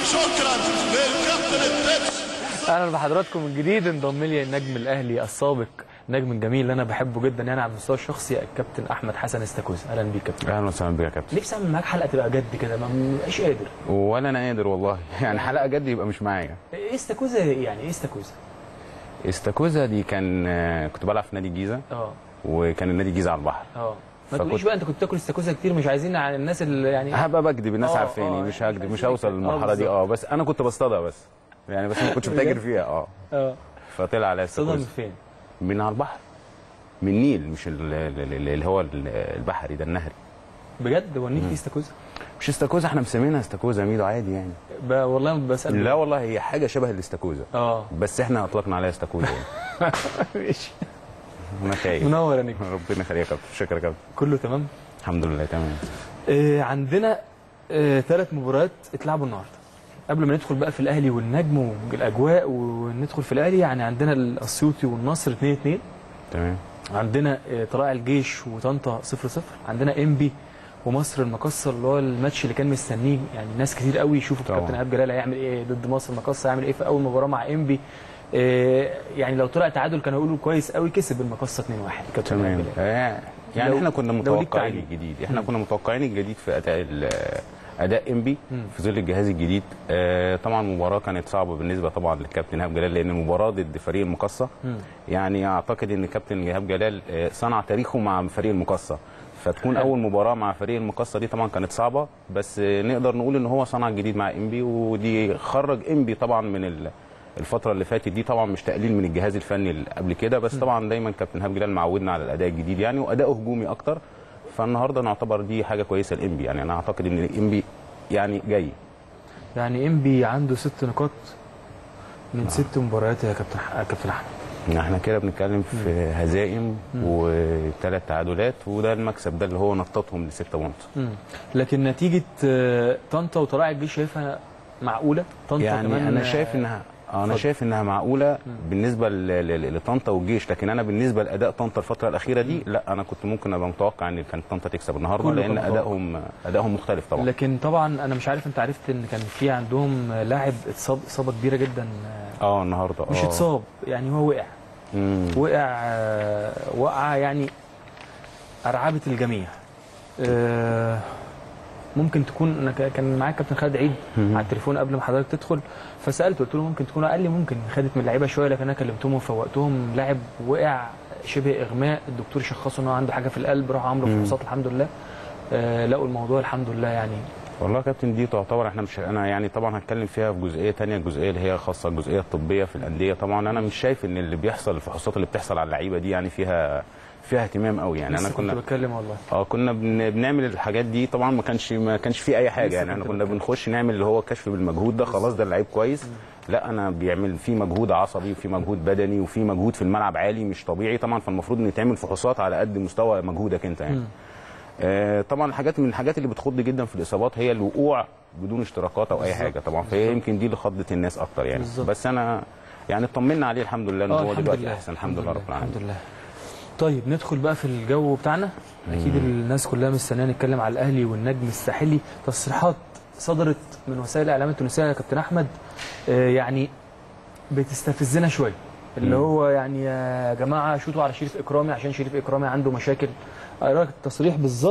شكرا للكابتن التتش اهلا بحضراتكم من جديد انضم لي النجم الاهلي السابق النجم الجميل اللي انا بحبه جدا يعني على المستوى الشخصي الكابتن احمد حسن استاكوز اهلا بيك كابتن اهلا وسهلا بيك يا كابتن نفسي اعمل معاك حلقه تبقى جد كده ما مش قادر ولا انا قادر والله يعني حلقه جد يبقى مش معايا ايه استاكوزا يعني ايه استاكوزا استاكوزا دي كان آه، كنت بلعب في نادي الجيزه اه وكان النادي الجيزه على البحر اه ما فكنت- تقوليش بقى انت كنت تاكل استاكوزا كتير مش عايزين على الناس اللي يعني هبقى بكذب الناس آه، عارفاني آه، مش يعني هكذب مش مش هوصل عايزين- آه، للمرحله دي بالظبط. اه بس انا كنت بصطادها بس يعني بس ما كنتش بتاجر بجد؟ فيها اه اه فطلع عليا صدى من استاكوزا فين؟ من على البحر من النيل مش ال- ال- ال- اللي هو ال- البحري ده النهري بجد هو النيل فيه استاكوزا؟ مش استاكوزا احنا مسمينها استاكوزا ميدو عادي يعني ب- والله بسال لا والله هي حاجه شبه الاستاكوزا اه بس احنا اطلقنا عليها استاكوزا يعني ماشي انا خايف منور يا نجم ربنا يخليك يا كابتن شكرا يا كابتن كله تمام الحمد لله تمام آه، عندنا ثلاث مباريات اتلعبوا النهارده قبل ما ندخل بقى في الاهلي والنجم والاجواء وندخل في الاهلي يعني عندنا الاسيوطي والنصر 2 2 تمام عندنا آه، طلائع الجيش وطنطا 0 0 عندنا انبي ومصر المقصه اللي هو الماتش اللي كان مستنيه يعني ناس كتير قوي يشوفوا طبعا. الكابتن ايهاب جلال هيعمل ايه ضد مصر المقصه هيعمل ايه في اول مباراه مع انبي آه، يعني لو طلع تعادل كانوا يقولوا كويس قوي كسب المقصه 2 1 الكابتن تمام ايهاب جلال آه، يعني لو- احنا كنا لو ليك متوقعين تعليق. الجديد احنا مم. كنا متوقعين الجديد في اداء ال- اداء انبي مم. في ظل الجهاز الجديد آه، طبعا المباراه كانت صعبه بالنسبه طبعا للكابتن ايهاب جلال لان المباراه ضد فريق المقصه مم. يعني اعتقد ان كابتن ايهاب جلال آه، صنع تاريخه مع فريق المقصه فتكون حلو. اول مباراه مع فريق المقصه دي طبعا كانت صعبه بس آه، نقدر نقول ان هو صنع جديد مع انبي ودي خرج انبي طبعا من ال- الفتره اللي فاتت دي طبعا مش تقليل من الجهاز الفني اللي قبل كده بس طبعا دايما كابتن ايهاب جلال معودنا على الاداء الجديد يعني واداؤه هجومي اكتر فالنهارده نعتبر دي حاجه كويسه لانبي يعني انا اعتقد ان انبي يعني جاي يعني انبي عنده ست نقاط من ست مباريات يا كابتن ح- كابتن احمد احنا كده بنتكلم في هزائم وثلاث تعادلات وده المكسب ده اللي هو نططهم لستة بونت مم. لكن نتيجه آه، طنطا وطلائع الجيش شايفها معقوله طنطا يعني كمان انا آه، شايف انها آه، انا اتفضل. شايف انها معقوله بالنسبه ل- ل- لطنطا والجيش لكن انا بالنسبه لاداء طنطا الفتره الاخيره دي لا انا كنت ممكن ابقى متوقع ان كانت طنطا تكسب النهارده كله لان كان متوقع. ادائهم ادائهم مختلف طبعا لكن طبعا انا مش عارف انت عرفت ان كان في عندهم لاعب اتصاب اصابه كبيره جدا آه، اه النهارده مش آه. اتصاب يعني هو وقع مم. وقع آه، وقعه يعني ارعبت الجميع آه، ممكن تكون انا ك- كان معايا كابتن خالد عيد على التليفون قبل ما حضرتك تدخل فسالته قلت له ممكن تكون قال لي ممكن خدت من اللعيبه شويه لكن انا كلمتهم وفوقتهم لاعب وقع شبه اغماء الدكتور شخصه ان هو عنده حاجه في القلب راحوا عملوا فحوصات الحمد لله آه، لقوا الموضوع الحمد لله يعني والله يا كابتن دي تعتبر احنا مش انا يعني طبعا هتكلم فيها في جزئيه تانية الجزئيه اللي هي خاصه الجزئيه الطبيه في الانديه طبعا انا مش شايف ان اللي بيحصل الفحوصات اللي بتحصل على اللعيبه دي يعني فيها فيها اهتمام قوي يعني انا لسه كنت كنا بتكلم والله اه كنا بن... بنعمل الحاجات دي طبعا ما كانش ما كانش في اي حاجه لسه يعني احنا كنت كنا بتكلم. بنخش نعمل اللي هو كشف بالمجهود ده خلاص ده اللعيب كويس لا انا بيعمل في مجهود عصبي وفي مجهود بدني وفي مجهود في الملعب عالي مش طبيعي طبعا فالمفروض ان يتعمل فحوصات على قد مستوى مجهودك انت يعني آه طبعا حاجات من الحاجات اللي بتخض جدا في الاصابات هي الوقوع بدون اشتراكات او اي حاجه طبعا فهي يمكن دي اللي خضت الناس اكتر يعني بالظبط. بس انا يعني اطمنا عليه الحمد لله ان اه هو الحمد دلوقتي لله احسن الحمد لله رب العالمين الحمد لله طيب ندخل بقى في الجو بتاعنا اكيد الناس كلها مستنيه نتكلم على الاهلي والنجم الساحلي تصريحات صدرت من وسائل الاعلام التونسيه يا كابتن احمد آه، يعني بتستفزنا شويه اللي هو يعني يا جماعه شوطوا على شريف اكرامي عشان شريف اكرامي عنده مشاكل قرأت التصريح بالظبط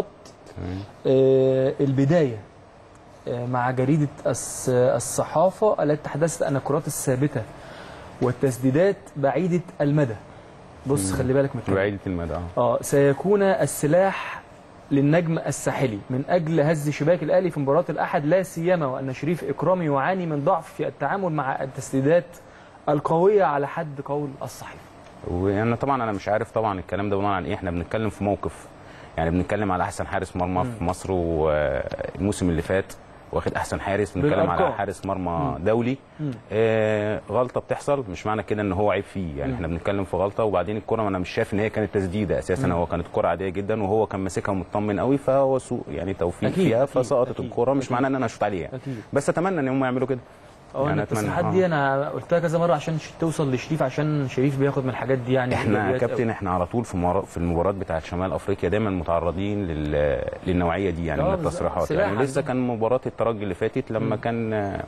آه، البدايه آه، مع جريده الس- الصحافه التي تحدثت عن الكرات الثابته والتسديدات بعيده المدى بص خلي بالك من الكلام. بعيده المدى اه اه سيكون السلاح للنجم الساحلي من اجل هز شباك الاهلي في مباراه الاحد لا سيما وان شريف اكرامي يعاني من ضعف في التعامل مع التسديدات القويه على حد قول الصحيفه وانا طبعا انا مش عارف طبعا الكلام ده بناء عن ايه احنا بنتكلم في موقف يعني بنتكلم على احسن حارس مرمى في مصر والموسم اللي فات واخد احسن حارس بنتكلم على بالأرقام. حارس مرمى دولي آه غلطه بتحصل مش معنى كده ان هو عيب فيه يعني احنا بنتكلم في غلطه وبعدين الكره انا مش شايف ان هي كانت تسديده اساسا هو كانت كره عاديه جدا وهو كان ماسكها ومطمن قوي فهو سوء يعني توفيق أكيد، فيها أكيد، فسقطت أكيد، الكره مش أكيد. معناه ان انا اشوط عليها أكيد. بس اتمنى ان هم يعملوا كده اه يعني أتمنى. التصريحات آه. دي انا قلتها كذا مره عشان ش- توصل لشريف عشان شريف بياخد من الحاجات دي يعني احنا يا إيجابيات كابتن أوي. احنا على طول في مرا- في المباريات بتاعت شمال افريقيا دايما متعرضين لل... للنوعيه دي يعني اه من بالظبط. التصريحات سلاح يعني لسه عندهم. كان مباراه الترجي اللي فاتت لما كان آه،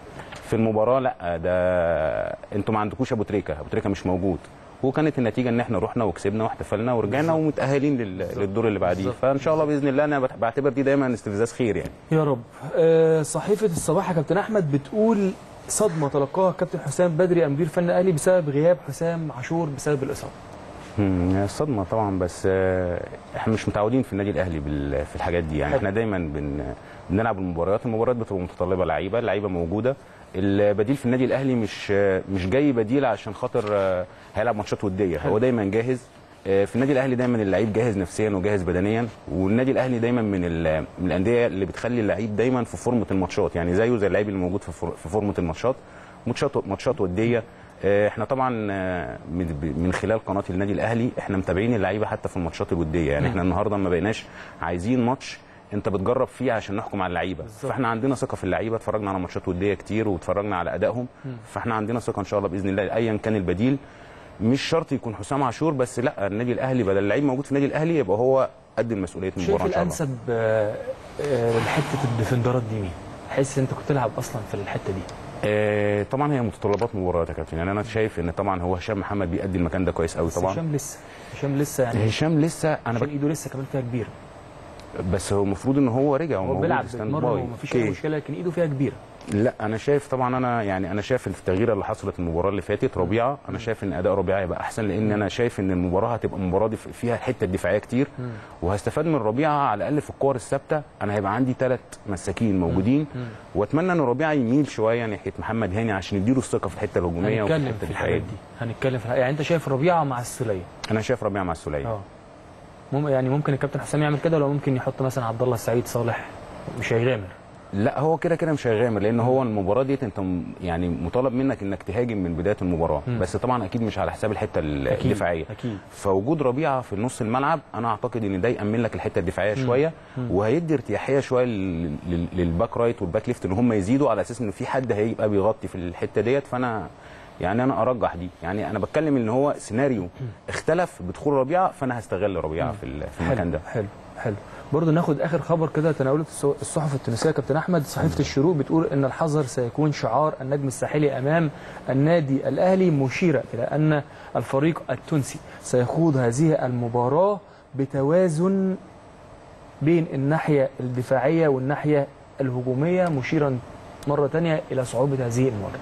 في المباراه لا ده انتوا ما عندكوش ابو تريكه ابو تريكه مش موجود وكانت النتيجه ان احنا رحنا وكسبنا واحتفلنا ورجعنا ومتاهلين لل- للدور اللي بعديه بالظبط. فان شاء الله باذن الله انا بت- بعتبر دي دايما استفزاز خير يعني يا رب آه، صحيفه الصباح يا كابتن احمد بتقول صدمه تلقاها الكابتن حسام بدري مدير فني الاهلي بسبب غياب حسام عاشور بسبب الاصابه مم، هي صدمه طبعا بس آه، احنا مش متعودين في النادي الاهلي بال- في الحاجات دي يعني حلو. احنا دايما بن بنلعب المباريات المباريات بتبقى متطلبه لعيبه اللعيبه موجوده البديل في النادي الاهلي مش آه، مش جاي بديل عشان خاطر آه، هيلعب ماتشات وديه هو دايما جاهز آه، في النادي الاهلي دايما اللعيب جاهز نفسيا وجاهز بدنيا والنادي الاهلي دايما من ال- من الانديه اللي بتخلي اللعيب دايما في فورمه الماتشات يعني زيه زي اللعيب اللي موجود في فور- في فورمه الماتشات ماتشات ماتشات وديه آه، احنا طبعا آه، من من خلال قناه النادي الاهلي احنا متابعين اللعيبه حتى في الماتشات الوديه يعني احنا النهارده ما بقيناش عايزين ماتش انت بتجرب فيه عشان نحكم على اللعيبه فاحنا عندنا ثقه في اللعيبه اتفرجنا على ماتشات وديه كتير واتفرجنا على ادائهم فاحنا عندنا ثقه ان شاء الله باذن الله ايا كان البديل مش شرط يكون حسام عاشور بس لا النادي الاهلي بدل اللعيب موجود في النادي الاهلي يبقى هو قد المسؤوليه شايف المباراه ان شاء الله الانسب آه، آه، لحته الديفندرات دي مين؟ حس انت كنت تلعب اصلا في الحته دي آه، طبعا هي متطلبات مباراه يا كابتن يعني انا شايف ان طبعا هو هشام محمد بيأدي المكان ده كويس قوي بس طبعا هشام لسه هشام لسه يعني هشام لسه انا عشان بك... ايده لسه كمان فيها كبيره بس هو المفروض ان هو رجع هو وموجود بيلعب ستاند بيتمرن باي. ومفيش اي أوكي. مشكله لكن ايده فيها كبيره لا انا شايف طبعا انا يعني انا شايف التغييره اللي حصلت المباراه اللي فاتت ربيعه انا شايف ان اداء ربيعه هيبقى احسن لان انا شايف ان المباراه هتبقى مباراه دف- فيها حته دفاعيه كتير وهستفاد من ربيعه على الاقل في الكور الثابته انا هيبقى عندي ثلاث مساكين موجودين واتمنى ان ربيعه يميل شويه ناحيه محمد هاني عشان يديله الثقه في الحته الهجوميه وفي هنتكلم الحته في الحاجات الدفاعيه دي هنتكلم في الحاجات. يعني انت شايف ربيعه مع السوليه انا شايف ربيعه مع السوليه اه مم يعني ممكن الكابتن حسام يعمل كده ولا ممكن يحط مثلا عبد الله السعيد صالح مش هيغامر لا هو كده كده مش هيغامر لان هو المباراه ديت انت م- يعني مطالب منك انك تهاجم من بدايه المباراه مم. بس طبعا اكيد مش على حساب الحته ال- أكيد، الدفاعيه أكيد. فوجود ربيعه في نص الملعب انا اعتقد ان ده يامن لك الحته الدفاعيه شويه وهيدي ارتياحيه شويه لل- لل- للباك رايت والباك ليفت ان هم يزيدوا على اساس ان في حد هيبقى بيغطي في الحته ديت فانا يعني انا ارجح دي يعني انا بتكلم ان هو سيناريو اختلف بدخول ربيعه فانا هستغل ربيعه في ال- في المكان ده حلو حلو برضه ناخد اخر خبر كده تناولت الص- الصحف التونسيه يا كابتن احمد صحيفه الشروق بتقول ان الحذر سيكون شعار النجم الساحلي امام النادي الاهلي مشيره الى ان الفريق التونسي سيخوض هذه المباراه بتوازن بين الناحيه الدفاعيه والناحيه الهجوميه مشيرا مره ثانيه الى صعوبه هذه المواجهه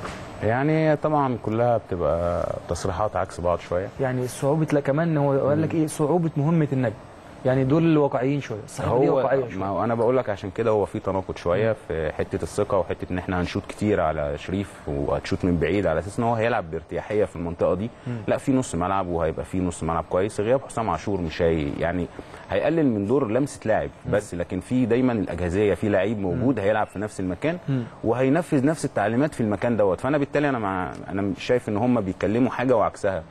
يعني طبعا كلها بتبقى تصريحات عكس بعض شويه يعني صعوبه لا كمان هو قال لك ايه صعوبه مهمه النجم يعني دول الواقعيين شويه الصحيفه دي هو واقعيه ما شويه هو انا بقول لك عشان كده هو في تناقض شويه في حته الثقه وحته ان احنا هنشوط كتير على شريف وهتشوط من بعيد على اساس ان هو هيلعب بارتياحيه في المنطقه دي لا في نص ملعب وهيبقى في نص ملعب كويس غياب حسام عاشور مش هي يعني هيقلل من دور لمسه لاعب بس لكن في دايما الاجهزيه في لعيب موجود هيلعب في نفس المكان وهينفذ نفس التعليمات في المكان دوت فانا بالتالي انا مع انا مش شايف ان هم بيتكلموا حاجه وعكسها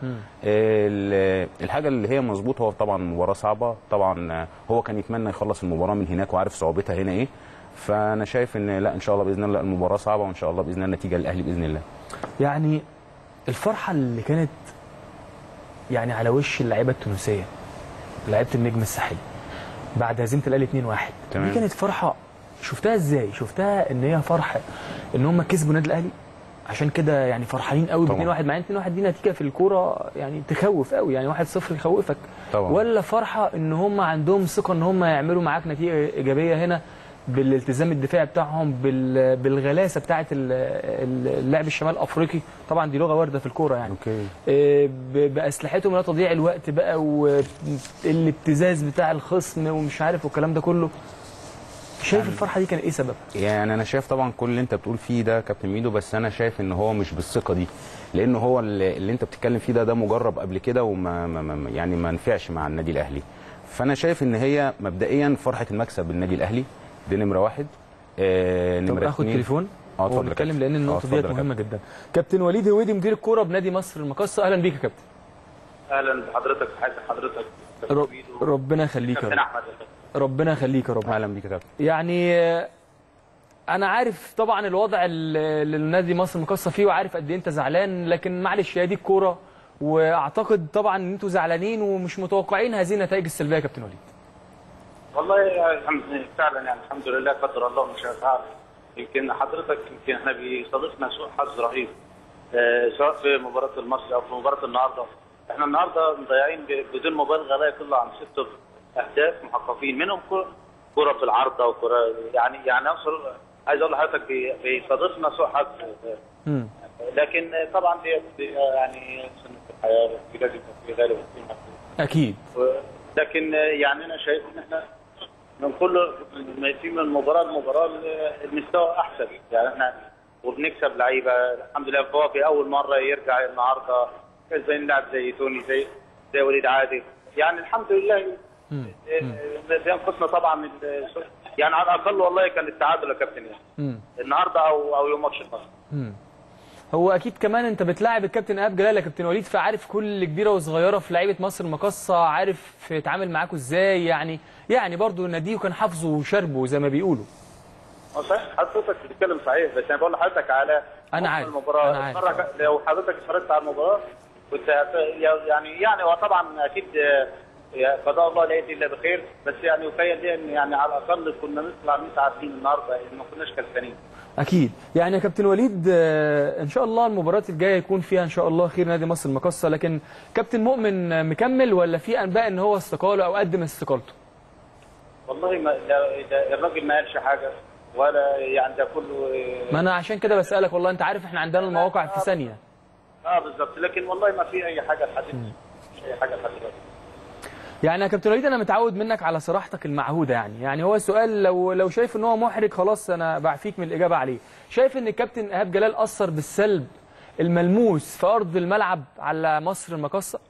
ال- الحاجه اللي هي مظبوط هو طبعا مباراه صعبه طبعا هو كان يتمنى يخلص المباراه من هناك وعارف صعوبتها هنا ايه فانا شايف ان لا ان شاء الله باذن الله المباراه صعبه وان شاء الله باذن الله النتيجه للاهلي باذن الله يعني الفرحه اللي كانت يعني على وش اللعيبه التونسيه لعيبه النجم الساحلي بعد هزيمه الاهلي 2-1 تمام. دي كانت فرحه شفتها ازاي شفتها ان هي فرحه ان هم كسبوا النادي الاهلي عشان كده يعني فرحانين قوي ب 2-1 طبعا. مع ان 2-1 دي نتيجه في الكوره يعني تخوف قوي يعني 1-0 يخوفك طبعا. ولا فرحه ان هم عندهم ثقه ان هم يعملوا معاك نتيجه ايجابيه هنا بالالتزام الدفاعي بتاعهم بال- بالغلاسه بتاعه ال- ال- اللعب الشمال الافريقي طبعا دي لغه وارده في الكوره يعني اوكي آه، ب- باسلحتهم لا تضييع الوقت بقى والابتزاز بتاع الخصم ومش عارف والكلام ده كله شايف الفرحه دي كان ايه سببها؟ يعني انا شايف طبعا كل اللي انت بتقول فيه ده كابتن ميدو بس انا شايف ان هو مش بالثقه دي لان هو اللي, اللي انت بتتكلم فيه ده ده مجرب قبل كده وما ما ما يعني ما نفعش مع النادي الاهلي فانا شايف ان هي مبدئيا فرحه المكسب النادي الاهلي دي نمره واحد آه طب نمره اخد اتنين- تليفون اه اتفضل يا ونتكلم كابتن. لان اه النقطه اتفضل ديت يا مهمه جدا كابتن وليد هويدي مدير الكوره بنادي مصر المقاصه اهلا بيك يا كابتن اهلا بحضرتك حاجه حضرتك رب ربنا يخليك يا كابتن رب احمد ربنا يخليك يا رب اهلا بيك يا كابتن يعني آه، انا عارف طبعا الوضع اللي اللي النادي مصر مقصه فيه وعارف قد ايه انت زعلان لكن معلش هي دي الكوره واعتقد طبعا ان انتوا زعلانين ومش متوقعين هذه النتائج السلبيه يا كابتن وليد والله الحمد لله فعلا يعني الحمد لله قدر الله ما شاء فعل يمكن حضرتك يمكن احنا بيصادفنا سوء حظ رهيب آه، سواء في مباراه المصري او في مباراه النهارده احنا النهارده مضيعين ب- بدون مبالغه لا يقل عن ست اهداف محققين منهم كرة- كره في العارضه وكره يعني يعني اوصل عايز اقول لحضرتك بي- بيصادفنا سوء حظ مم. لكن طبعا دي دي يعني سنه الحياه في لازم يكون في غالب وفي مغلوب. اكيد لكن يعني انا شايف ان احنا من كل ما في من مباراه لمباراه المستوى احسن يعني احنا وبنكسب لعيبه الحمد لله فهو في اول مره يرجع النهارده زي لاعب زي توني زي زي وليد عادل يعني الحمد لله بينقصنا طبعا ال- يعني على الاقل والله كان التعادل يا كابتن يعني مم. النهارده او او يوم ماتش المصري مم. هو اكيد كمان انت بتلاعب الكابتن ايهاب جلال يا كابتن وليد فعارف كل كبيره وصغيره في لعيبه مصر المقصه عارف يتعامل معاكوا ازاي يعني يعني برضو ناديه كان حافظه وشربه زي ما بيقولوا هو صحيح حضرتك بتتكلم صحيح بس انا بقول لحضرتك على أنا حكم عارف، المباراه أنا عارف. اتفرج- لو حضرتك اتفرجت على المباراه كنت هت- يعني يعني هو طبعا اكيد آه، يا قضاء الله لا ياتي الا بخير بس يعني يخيل لي ان يعني على الاقل كنا نطلع متعادلين النهارده يعني ما كناش كسبانين اكيد يعني يا كابتن وليد آه، ان شاء الله المباريات الجايه يكون فيها ان شاء الله خير نادي مصر المقصه لكن كابتن مؤمن آه، مكمل ولا في انباء ان هو استقاله او قدم استقالته والله ما لا- لا- الراجل ما قالش حاجه ولا يعني ده كله آه، ما انا عشان كده بسالك والله انت عارف احنا عندنا المواقع في ثانيه اه بالظبط لكن والله ما في اي حاجه لحد مش اي حاجه لحد دلوقتي يعني يا كابتن وليد انا متعود منك على صراحتك المعهوده يعني يعني هو سؤال لو لو شايف ان هو محرج خلاص انا بعفيك من الاجابه عليه شايف ان الكابتن ايهاب جلال اثر بالسلب الملموس في ارض الملعب على مصر المقصه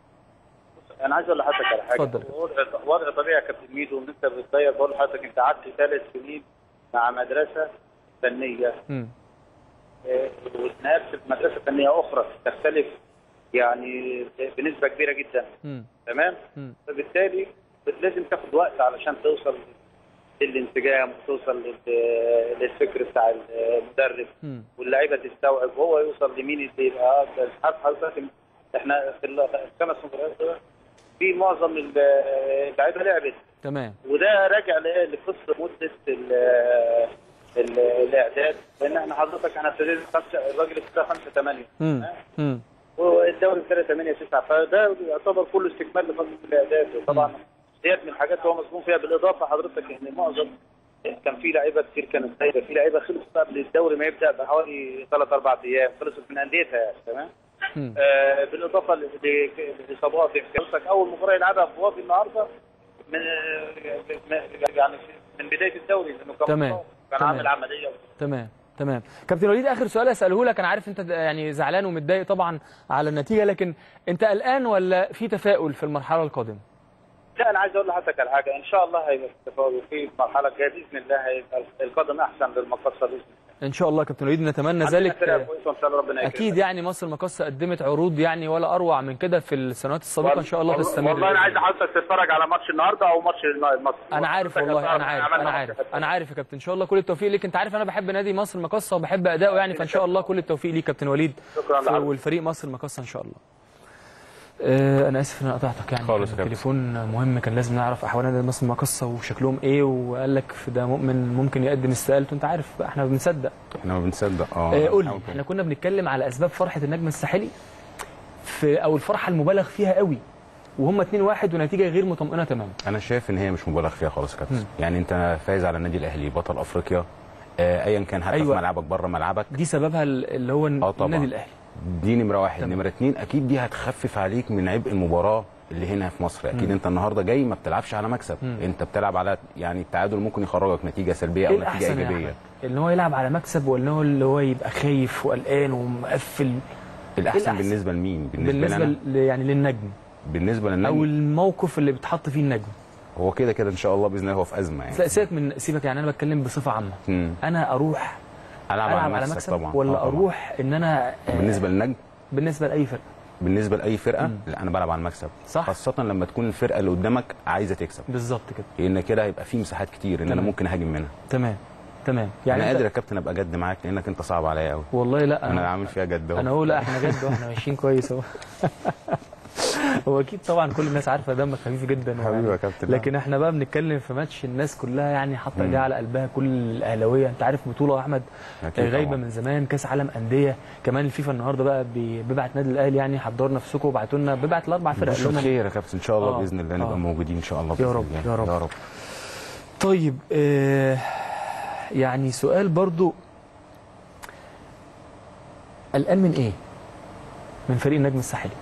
انا عايز اقول لحضرتك على حاجه اتفضل. وضع- وضع طبيعي يا كابتن ميدو ان انت بتضيع بقول لحضرتك انت قعدت ثلاث سنين مع مدرسه فنيه امم آه، واتنقلت في مدرسه فنيه اخرى تختلف يعني بنسبه كبيره جدا امم تمام مم. فبالتالي لازم تاخد وقت علشان توصل للانسجام وتوصل لل- للفكر بتاع المدرب مم. واللعيبه تستوعب وهو يوصل لمين اللي يبقى افضل عارف حضرتك احنا في ال- الخمس مباريات دول في معظم ال- اللعيبه لعبت تمام وده راجع ل- لقصه مده ال- ال- الاعداد لان احنا حضرتك احنا ابتدينا خمسه الراجل ابتدى 5 8 امم امم والدوري ابتدى 8 9 فده يعتبر كله استكمال لفتره الاعداد وطبعا ديت من الحاجات اللي هو مظلوم فيها بالاضافه حضرتك ان معظم كان في لعيبه كتير كانت سايبه في لعيبه خلصت قبل الدوري ما يبدا بحوالي ثلاث اربع ايام خلصت من انديتها يعني تمام مم. آه بالاضافه ل- ل- للاصابات حضرتك اول مباراه يلعبها في وافي النهارده من من- يعني من بدايه الدوري لانه كان تمام. مصاب، كان تمام. عامل عمليه تمام تمام كابتن وليد اخر سؤال اساله لك انا عارف انت يعني زعلان ومتضايق طبعا على النتيجه لكن انت قلقان ولا في تفاؤل في المرحله القادمه لا انا عايز اقول لحضرتك على حاجه ان شاء الله هيبقى في تفاؤل في المرحله الجايه باذن الله هيبقى القدم احسن للمقصه باذن الله ان شاء الله يا كابتن وليد نتمنى عندنا ذلك فرقة كويسة وان شاء الله ربنا يكرمك اكيد يعني مصر المقصه قدمت عروض يعني ولا اروع من كده في السنوات السابقه ان شاء الله والله- تستمر والله انا عايز حضرتك تتفرج على ماتش النهارده او ماتش المصري انا عارف والله انا عارف انا عارف انا عارف يا كابتن ان شاء الله كل التوفيق ليك انت عارف انا بحب نادي مصر المقصه وبحب اداؤه يعني فان شاء الله كل التوفيق ليك كابتن وليد شكراً لحضرتك. والفريق مصر المقصه ان شاء الله آه، انا اسف ان انا قطعتك يعني خالص يا كان كابتن. تليفون مهم كان لازم نعرف احوال نادي مصر المقصه وشكلهم ايه وقال لك في ده مؤمن ممكن يقدم استقالته انت عارف بقى، احنا بنصدق احنا ما بنصدق اه آه، قول لي بنحاول كده. احنا كنا بنتكلم على اسباب فرحه النجم الساحلي في او الفرحه المبالغ فيها قوي وهم 2 1 ونتيجه غير مطمئنه تماما انا شايف ان هي مش مبالغ فيها خالص يا كابتن يعني انت فايز على النادي الاهلي بطل افريقيا آه، ايا كان حتى أيوة. في ملعبك بره ملعبك دي سببها ال- اللي هو اه طبعا النادي الاهلي دي نمره واحد تمام. نمره اتنين اكيد دي هتخفف عليك من عبء المباراه اللي هنا في مصر اكيد انت النهارده جاي ما بتلعبش على مكسب مم. انت بتلعب على يعني التعادل ممكن يخرجك نتيجه سلبيه او ايه نتيجه الاحسن يا ايجابيه احمد ان هو يلعب على مكسب ولا هو اللي هو يبقى خايف وقلقان ومقفل الاحسن الأحسن؟ بالنسبه لمين بالنسبه, بالنسبه لنا ل- يعني للنجم بالنسبه او للنجم الموقف اللي بيتحط فيه النجم هو كده كده ان شاء الله باذن الله هو في ازمه يعني لا سيبك من سيبك يعني انا بتكلم بصفه عامه مم. انا اروح العب العب على على مكسب مكسب طبعا ولا آه طبعاً. اروح ان انا آه، بالنسبه للنجم بالنسبه لاي فرقه بالنسبه لاي فرقه مم. لا انا بلعب على المكسب صح. خاصه لما تكون الفرقه اللي قدامك عايزه تكسب بالظبط كده لان كده هيبقى في مساحات كتير ان انا تمام. ممكن اهاجم منها تمام تمام يعني انا أنت- قادر يا كابتن ابقى جد معاك لانك انت صعب عليا قوي والله لا انا عامل فيها جد انا اهو اهو لا احنا جد اهو، احنا ماشيين كويس اهو هو اكيد طبعا كل الناس عارفه دمك خفيف جدا حبيبي ويعني- يا كابتن. لكن احنا بقى بنتكلم في ماتش الناس كلها يعني حاطه ايديها على قلبها كل الاهلاويه انت عارف بطوله يا احمد أكيد غايبه طبعاً. من زمان كاس عالم انديه كمان الفيفا النهارده بقى بي- بيبعت نادي الاهلي يعني حضروا نفسكم وابعتوا لنا بيبعت الاربع فرق اللي بشر هم خير يا كابتن ان شاء الله آه. باذن الله نبقى آه. موجودين ان شاء الله يا بإذن رب، الله. يا رب. يا رب طيب آه يعني سؤال برضو قلقان من ايه؟ من فريق النجم الساحلي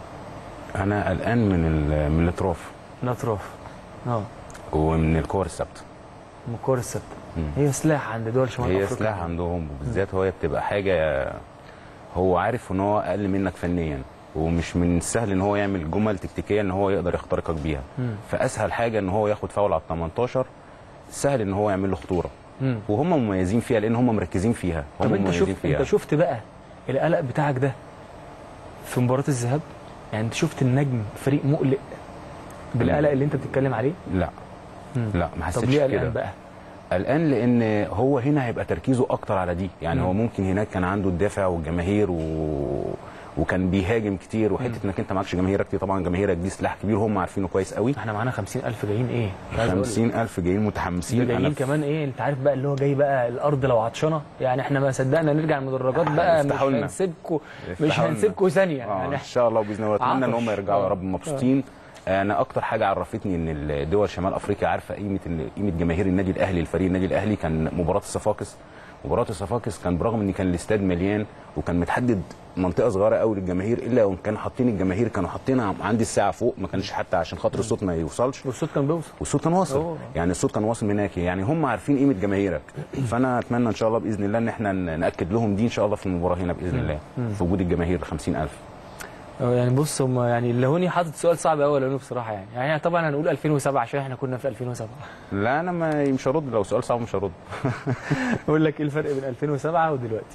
انا قلقان من ال- من الاطراف من اطراف اه ومن الكور الثابته من الكور الثابته مم. هي سلاح عند دول شمال هي افريقيا سلاح عندهم وبالذات هو بتبقى حاجه هو عارف ان هو اقل منك فنيا ومش من السهل ان هو يعمل جمل تكتيكيه ان هو يقدر يخترقك بيها مم. فاسهل حاجه ان هو ياخد فاول على ال 18 سهل ان هو يعمل له خطوره مم. وهم مميزين فيها لان هم مركزين فيها هم طب انت مميزين شفت فيها انت شفت بقى القلق بتاعك ده في مباراه الذهاب يعني انت شفت النجم فريق مقلق بالقلق اللي انت بتتكلم عليه لا مم. لا ما طب حسيتش ليه كده قلقان بقى قلقان لان هو هنا هيبقى تركيزه اكتر على دي يعني مم. هو ممكن هناك كان عنده الدافع والجماهير و... وكان بيهاجم كتير وحته انك انت معكش جماهيرك دي طبعا جماهيرك دي سلاح كبير هم عارفينه كويس قوي احنا معانا 50000 جايين ايه مش عايز أقول لك. 50000 جايين ده متحمسين جايين أنا كمان ايه انت عارف بقى اللي هو جاي بقى الارض لو عطشانه يعني احنا ما صدقنا نرجع المدرجات بقى مش يفتحوا لنا. هنسيبكم مش يفتحوا لنا. هنسيبكم ثانيه آه يعني ان شاء الله باذن الله اتمنى ان عطش. هم يرجعوا يا آه. رب مبسوطين انا اكتر حاجه عرفتني ان الدول شمال افريقيا عارفه قيمه إن- قيمه جماهير النادي الاهلي الفريق النادي الاهلي كان مباراه الصفاقس مباراه الصفاقس كان برغم ان كان الاستاد مليان وكان متحدد منطقه صغيره قوي للجماهير الا وان كانوا حاطين الجماهير كانوا حاطينها عندي الساعه فوق ما كانش حتى عشان خاطر الصوت ما يوصلش والصوت كان بيوصل والصوت كان واصل أوه. يعني الصوت كان واصل من هناك يعني هم عارفين قيمه جماهيرك فانا اتمنى ان شاء الله باذن الله ان احنا ن- ناكد لهم دي ان شاء الله في المباراه هنا باذن الله في وجود الجماهير 50000 اه يعني بص هم يعني اللهوني حاطط سؤال صعب قوي لانه بصراحه يعني يعني طبعا هنقول 2007 عشان احنا كنا في 2007 لا انا ما مش هرد لو سؤال صعب مش هرد اقول لك ايه الفرق بين 2007 ودلوقتي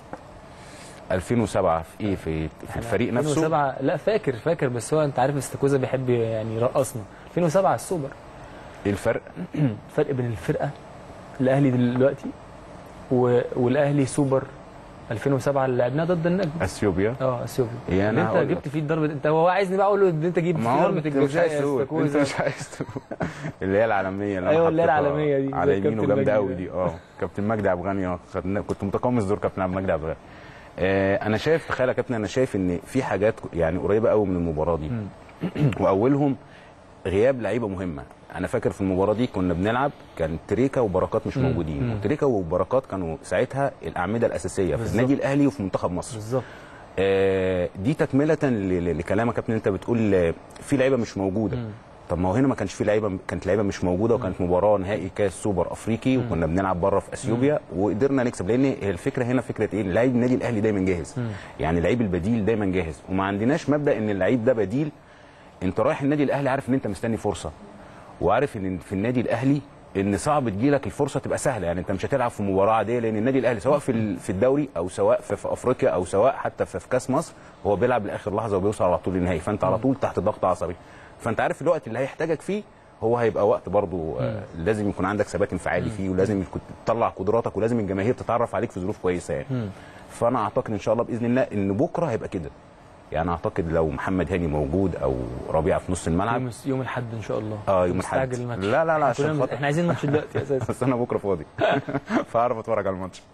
2007 في ايه في, في الفريق نفسه 2007 لا فاكر فاكر بس هو انت عارف استاكوزا بيحب يعني يرقصنا 2007 السوبر ايه الفرق الفرق بين الفرقه الاهلي دلوقتي و... والاهلي سوبر 2007 اللي لعبناه ضد النجم اثيوبيا اه اثيوبيا إيه، أنا اللي انت هقول لك. جبت فيه الضربه انت هو عايزني بقى اقول له ان انت جبت فيه ما هو ضربه انت مش عايز الجزاء تقول انت استاكوزا مش عايز تقول اللي هي العالميه اللي أنا أيوة، اللي هي حطيتها العالمية دي، زي على يمينه كابتن جامده مجدي قوي ده. دي اه كابتن مجدي عبد الغني اه خدنا- كنت متقمص دور كابتن عبد المجدي عبد الغني آه انا شايف تخيل يا كابتن انا شايف ان في حاجات يعني قريبه قوي من المباراه دي واولهم غياب لعيبه مهمه انا فاكر في المباراه دي كنا بنلعب كان تريكا وبركات مش موجودين وتريكا وبركات كانوا ساعتها الاعمده الاساسيه في بالظبط. النادي الاهلي وفي منتخب مصر بالظبط آه، دي تكمله ل- ل- لكلامك يا كابتن انت بتقول آه، في لعيبه مش موجوده طب ما هو هنا ما كانش في لعيبه كانت لعيبه مش موجوده وكانت مباراه نهائي كاس سوبر افريقي وكنا بنلعب بره في اثيوبيا وقدرنا نكسب لان هي الفكره هنا فكره ايه لعيب النادي الاهلي دايما جاهز يعني لعيب البديل دايما جاهز وما عندناش مبدا ان اللعيب ده بديل انت رايح النادي الاهلي عارف ان انت مستني فرصه وعارف ان في النادي الاهلي ان صعب تجيلك الفرصه تبقى سهله يعني انت مش هتلعب في مباراه عاديه لان النادي الاهلي سواء في ال- في الدوري او سواء في, في افريقيا او سواء حتى في, في كاس مصر هو بيلعب لاخر لحظه وبيوصل على طول للنهائي فانت على طول تحت ضغط عصبي فانت عارف الوقت اللي هيحتاجك فيه هو هيبقى وقت برضه آه لازم يكون عندك ثبات انفعالي فيه ولازم يكون تطلع قدراتك ولازم الجماهير تتعرف عليك في ظروف كويسه يعني فانا اعتقد ان شاء الله باذن الله ان بكره هيبقى كده يعني اعتقد لو محمد هاني موجود او ربيعه في نص الملعب يوم يوم الاحد ان شاء الله اه يوم الأحد. مستعجل الماتش لا، لا، لا، إحنا عشان كلنا- خاطر- احنا عايزين ماتش دلوقتي اساسا بس انا بكره فاضي فاعرف اتفرج على الماتش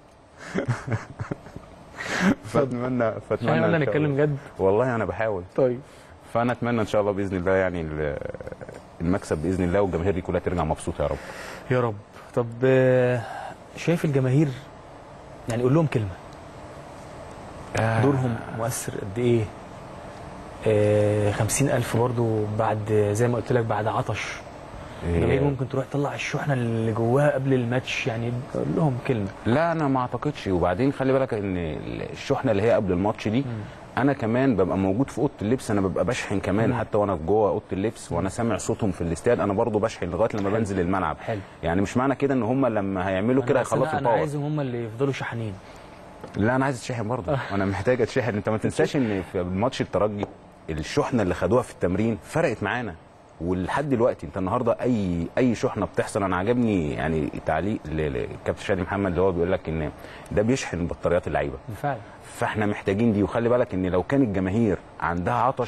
فاتمنى فاتمنى احنا إن قلنا شاء نتكلم الله. جد والله انا بحاول طيب فانا اتمنى ان شاء الله باذن الله يعني ال- المكسب باذن الله والجماهير دي كلها ترجع مبسوطه يا رب يا رب طب آه، شايف الجماهير يعني قول لهم كلمه دورهم مؤثر قد ايه آه، خمسين ألف برضو بعد زي ما قلت لك بعد عطش الجماهير ممكن تروح تطلع الشحنة اللي جواها قبل الماتش يعني قول لهم كلمة لا انا ما اعتقدش وبعدين خلي بالك ان الشحنه اللي هي قبل الماتش دي انا كمان ببقى موجود في اوضه اللبس انا ببقى بشحن كمان حتى وانا جوه اوضه اللبس وانا سامع صوتهم في الاستاد انا برضو بشحن لغايه لما بنزل الملعب حلو. يعني مش معنى كده ان هم لما هيعملوا كده أنا- بس أنا- هيخلصوا انا الباور عايزهم هم اللي يفضلوا شحنين لا انا عايز اتشحن برضه انا محتاج اتشحن انت ما تنساش ان في ماتش الترجي الشحنه اللي خدوها في التمرين فرقت معانا ولحد دلوقتي انت النهارده اي اي شحنه بتحصل انا عجبني يعني تعليق ل- للكابتن شادي محمد اللي هو بيقول لك ان ده بيشحن بطاريات اللعيبه بالفعل فاحنا محتاجين دي وخلي بالك ان لو كان الجماهير عندها عطش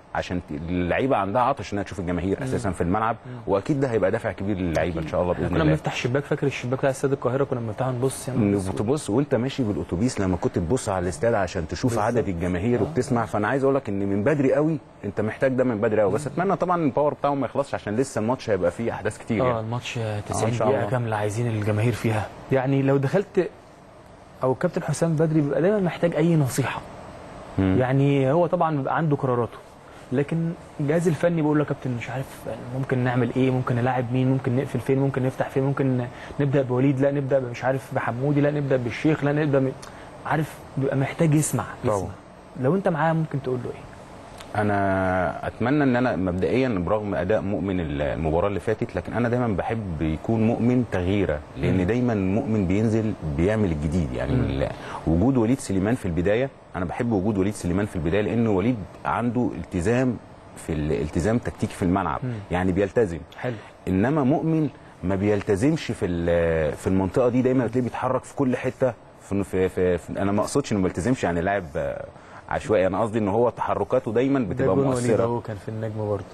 عشان ت- اللعيبه عندها عطش انها تشوف الجماهير اساسا في الملعب واكيد ده هيبقى دافع كبير للعيبه ان شاء الله باذن كنا الله بنفتح الشباك فاكر الشباك بتاع استاد القاهره كنا بنفتحه نبص يعني إن تبص وانت ماشي بالاتوبيس لما كنت تبص على الاستاد عشان تشوف بالظبط. عدد الجماهير وبتسمع فانا عايز اقول لك ان من بدري قوي انت محتاج ده من بدري قوي بس اتمنى طبعا الباور بتاعهم ما يخلصش عشان لسه الماتش هيبقى فيه احداث كتير اه يعني. الماتش آه، 90 إن شاء دقيقه الله. كامله عايزين الجماهير فيها يعني لو دخلت او كابتن حسام بدري بيبقى دايما محتاج اي نصيحه مم. يعني هو طبعا بيبقى عنده قراراته لكن الجهاز الفني بيقول له يا كابتن مش عارف ممكن نعمل ايه ممكن نلاعب مين ممكن نقفل فين ممكن نفتح فين ممكن نبدا بوليد لا نبدا مش عارف بحمودي لا نبدا بالشيخ لا نبدا م... عارف بيبقى محتاج يسمع يسمع طبعا. لو انت معاه ممكن تقول له ايه انا اتمنى ان انا مبدئيا برغم اداء مؤمن المباراه اللي فاتت لكن انا دايما بحب يكون مؤمن تغييره لان دايما مؤمن بينزل بيعمل الجديد يعني ال- وجود وليد سليمان في البدايه انا بحب وجود وليد سليمان في البدايه لان وليد عنده التزام في الالتزام تكتيكي في الملعب يعني بيلتزم حلو انما مؤمن ما بيلتزمش في ال- في المنطقه دي دايما تلاقيه بيتحرك في كل حته في في, في, في انا ما اقصدش انه ما بيلتزمش يعني لاعب آه، عشوائي انا قصدي ان هو تحركاته دايما ده بتبقى جون وليد مؤثره اهو كان في النجم برضه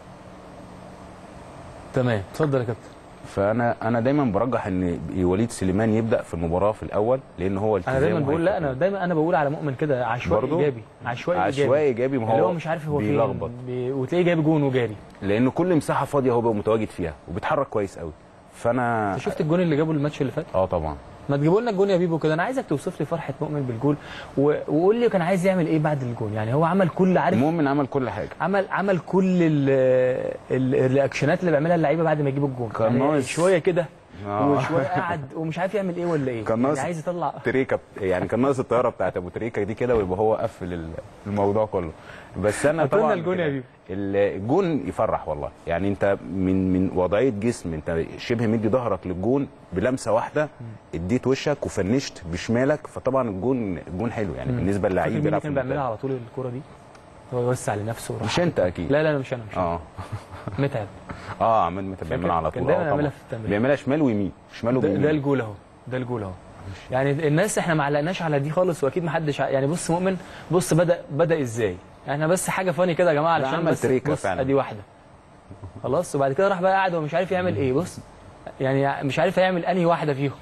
تمام اتفضل يا كابتن فانا انا دايما برجح ان وليد سليمان يبدا في المباراه في الاول لان هو انا دايما التزامه بقول لا هيفرق. انا دايما انا بقول على مؤمن كده عشوائي برضو؟ ايجابي عشوائي ايجابي عشوائي ايجابي ما اللي هو هو مش عارف هو فين بيلخبط بي... وتلاقيه جايب جون وجاري لان كل مساحه فاضيه هو بيبقى متواجد فيها وبيتحرك كويس قوي فانا انت شفت الجون اللي جابه الماتش اللي فات اه طبعا ما تجيبوا لنا الجون يا بيبو كده انا عايزك توصف لي فرحه مؤمن بالجول و... وقول لي كان عايز يعمل ايه بعد الجون يعني هو عمل كل عارف المؤمن عمل كل حاجه عمل عمل كل ال... ال... الرياكشنات اللي بيعملها اللعيبه بعد ما يجيبوا الجون كان يعني ناقص. شويه كده آه. وشويه قاعد ومش عارف يعمل ايه ولا ايه كان يعني ناقص عايز يطلع تريكه يعني كان ناقص الطياره بتاعت ابو تريكه دي كده ويبقى هو قفل ال- الموضوع كله بس انا أتمنى طبعا الجون يا كده- بيبو. الجون يفرح والله يعني انت من من وضعيه جسم انت شبه مدي ظهرك للجون بلمسه واحده اديت وشك وفنشت بشمالك فطبعا الجون الجون حلو يعني بالنسبه فاكر للعيب مين اللي بيلعب في كان بيعملها المنتخب. على طول الكوره دي هو يوسع لنفسه وراح مش انت اكيد لا لا لا مش انا مش انا اه متعب اه عماد متى بيعملها على كان طول دايما آه، يعملها طبعا. في التمرين. بيعملها شمال ويمين شمال ده, ويمين ده الجول اهو ده الجول اهو يعني الناس احنا ما علقناش على دي خالص واكيد ما حدش ع- يعني بص مؤمن بص بدا بدا ازاي احنا بس حاجه فاني كده يا جماعه لا، علشان عمل بس تريكة بص فعلا. ادي واحده خلاص وبعد كده راح بقى قاعد ومش عارف يعمل ايه بص يعني مش عارف هيعمل انهي واحده فيهم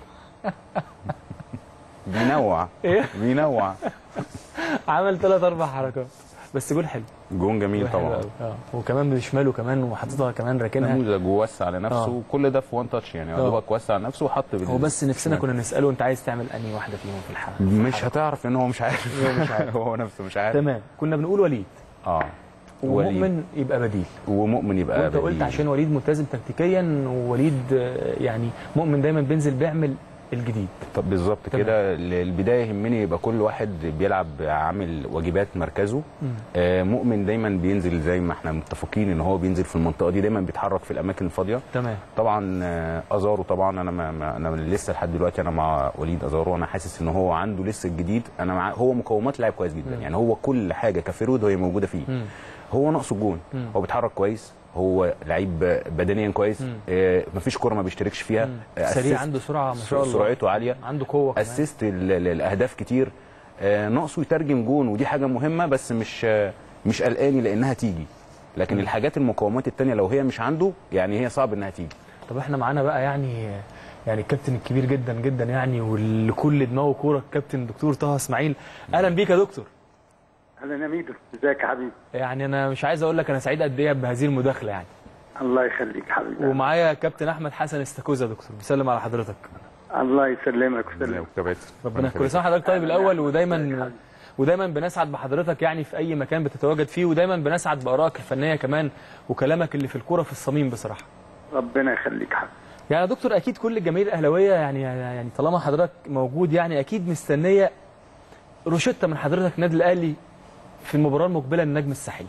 بينوع إيه؟ بينوع عمل ثلاث اربع حركات بس جول حلو جون جميل جول حلو طبعا قوي. اه وكمان بشماله كمان وحاططها كمان راكنها نموذج ووسع لنفسه آه. وكل ده في وان تاتش يعني آه. هو دوبك وسع نفسه وحط بال- هو بس نفسنا كنا نساله انت عايز تعمل انهي واحده فيهم في الحلقه مش هتعرف لان هو مش عارف هو مش عارف. هو نفسه مش عارف تمام كنا بنقول وليد اه وليد ومؤمن يبقى بديل ومؤمن يبقى وانت قلت بديل. عشان وليد ملتزم تكتيكيا ووليد آه، يعني مؤمن دايما بينزل بيعمل الجديد طب بالظبط تمام. كده البدايه يهمني يبقى كل واحد بيلعب عامل واجبات مركزه آه مؤمن دايما بينزل زي ما احنا متفقين ان هو بينزل في المنطقه دي دايما بيتحرك في الاماكن الفاضيه تمام طبعا آه، ازارو طبعا انا ما ما انا لسه لحد دلوقتي انا مع وليد ازارو انا حاسس ان هو عنده لسه الجديد انا مع هو مقومات لاعب كويس جدا يعني هو كل حاجه كفيرود هي موجوده فيه مم. هو ناقصه الجون هو بيتحرك كويس هو لعيب بدنيا كويس آه مفيش كوره ما بيشتركش فيها آه، سريع assist- عنده سرعه ما شاء الله سرعته عاليه عنده قوه كمان اسيست الاهداف كتير آه، ناقصه يترجم جون ودي حاجه مهمه بس مش آه، مش قلقاني لانها تيجي لكن الحاجات المقومات التانية لو هي مش عنده يعني هي صعب انها تيجي طب احنا معانا بقى يعني يعني الكابتن الكبير جدا جدا يعني واللي كل دماغه كوره الكابتن دكتور طه اسماعيل اهلا بيك يا دكتور اهلا يا ميدو ازيك يا حبيبي يعني انا مش عايز اقول لك انا سعيد قد ايه بهذه المداخله يعني الله يخليك حبيبي ومعايا كابتن احمد حسن استاكوزا يا دكتور بيسلم على حضرتك الله يسلمك ويسلمك ربنا كل سنه وحضرتك طيب الاول ودايما ودايما بنسعد بحضرتك يعني في اي مكان بتتواجد فيه ودايما بنسعد بارائك الفنيه كمان وكلامك اللي في الكوره في الصميم بصراحه ربنا يخليك حبيبي يعني يا دكتور اكيد كل الجماهير الاهلاويه يعني يعني طالما حضرتك موجود يعني اكيد مستنيه روشته من حضرتك النادي الاهلي في المباراه المقبله للنجم الساحلي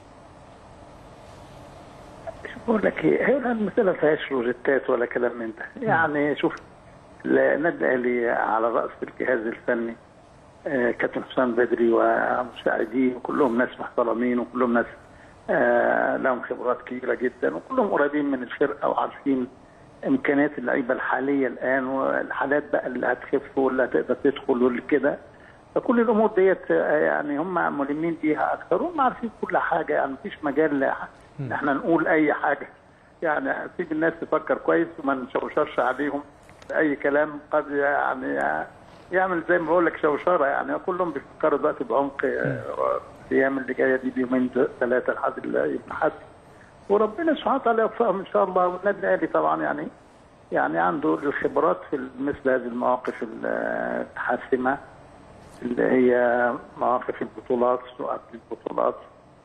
شوف بقول لك ايه هي المساله ما فيهاش روجيتات ولا كلام من ده يعني شوف النادي الاهلي على راس الجهاز الفني آه، كابتن حسام بدري ومساعدين وكلهم ناس محترمين وكلهم ناس آه، لهم خبرات كبيره جدا وكلهم قريبين من الفرقه وعارفين امكانيات اللعيبه الحاليه الان والحالات بقى اللي هتخف واللي هتقدر تدخل واللي كده فكل الامور ديت آه، يعني هم ملمين بيها اكثر وهم عارفين كل حاجه يعني مفيش مجال ان احنا نقول اي حاجه يعني سيب الناس تفكر كويس وما نشوشرش عليهم باي كلام قد يعني يعمل زي ما بقول لك شوشره يعني كلهم بيفكروا دلوقتي بعمق آه، الايام اللي جايه دي بيومين ثلاثه لحد يوم الاحد وربنا سبحانه وتعالى يوفقهم ان شاء الله والنادي الاهلي طبعا يعني يعني عنده الخبرات في مثل هذه المواقف الحاسمه اللي هي مواقف البطولات وقبل البطولات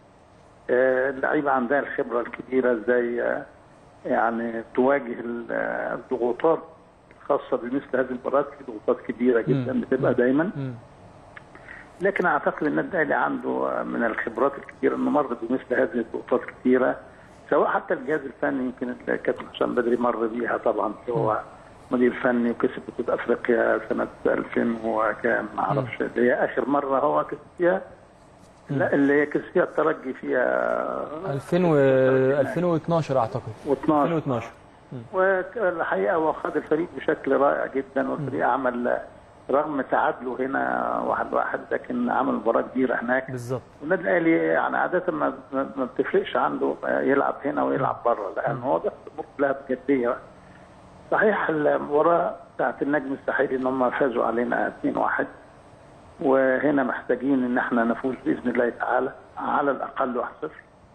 آه، اللعيبه عندها الخبره الكبيره ازاي آه، يعني تواجه ال- آه، الضغوطات الخاصه بمثل هذه المباريات في ضغوطات كبيره جدا بتبقى دايما مم. لكن اعتقد ان النادي الاهلي عنده من الخبرات الكثيره انه مر بمثل هذه الضغوطات كثيره سواء حتى الجهاز الفني يمكن الكابتن حسام بدري مر بيها طبعا هو مدير فني وكسب بطوله افريقيا سنه 2000 وكام ما اعرفش اللي هي اخر مره هو كسب فيها لا اللي هي كسب فيها الترجي فيها 2000 و 2012 اعتقد و12 2012 والحقيقه هو خد الفريق بشكل رائع جدا والفريق عمل رغم تعادله هنا واحد واحد لكن عمل مباراه كبيره هناك بالظبط والنادي الاهلي يعني عاده ما ما ما بتفرقش عنده يلعب هنا ويلعب بره لان هو بياخد الامور كلها بجديه صحيح المباراه بتاعت النجم الساحلي ان هم فازوا علينا 2-1 وهنا محتاجين ان احنا نفوز باذن الله تعالى على الاقل 1-0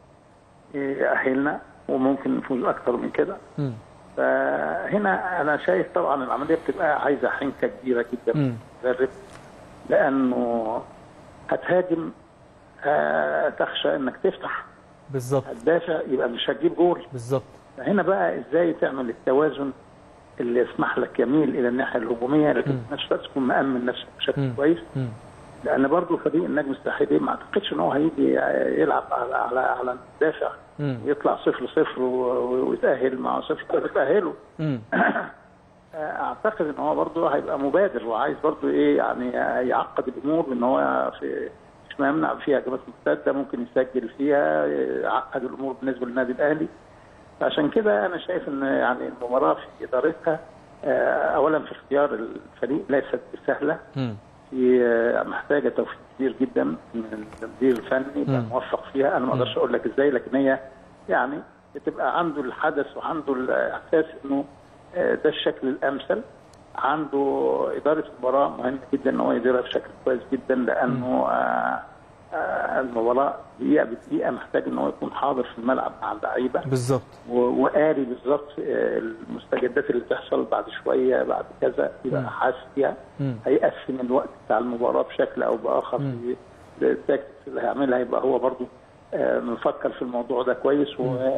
يأهلنا وممكن نفوز اكثر من كده مم. فهنا انا شايف طبعا العمليه بتبقى عايزه حنكه كبيره جدا مم. من المدرب لانه هتهاجم آه، تخشى انك تفتح بالظبط هتدافع يبقى مش هتجيب جول بالظبط فهنا بقى ازاي تعمل التوازن اللي يسمح لك يميل الى الناحيه الهجوميه لكن في نفس الوقت تكون مامن نفسك بشكل مم. كويس مم. لان برضه فريق النجم الساحلي ما اعتقدش ان هو هيجي يلعب على على على الدافع مم. يطلع صفر صفر و- ويتاهل مع صفر صفر يتاهلوا مم. اعتقد ان هو برضه هيبقى مبادر وعايز برضه ايه يعني يعقد الامور ان هو في مش ما يمنع فيها هجمات مرتده ممكن يسجل فيها يعقد الامور بالنسبه للنادي الاهلي عشان كده انا شايف ان يعني المباراه في ادارتها آه، اولا في اختيار الفريق ليست سهله مم. في آه، محتاجه توفيق كبير جدا من المدير الفني يبقى مم. موفق فيها انا ما اقدرش اقول لك ازاي لكن هي يعني بتبقى عنده الحدث وعنده الاحساس انه آه، ده الشكل الامثل عنده اداره المباراه مهم جدا ان هو يديرها بشكل كويس جدا لانه آه، آه، المباراه دقيقه بدقيقه محتاج ان هو يكون حاضر في الملعب مع اللعيبه بالظبط و- وقاري بالظبط آه، المستجدات اللي بتحصل بعد شويه بعد كذا يبقى حاسس فيها مم. هيقسم الوقت بتاع المباراه بشكل او باخر في التاكتكس اللي هيعملها يبقى هو برضو آه، مفكر في الموضوع ده كويس و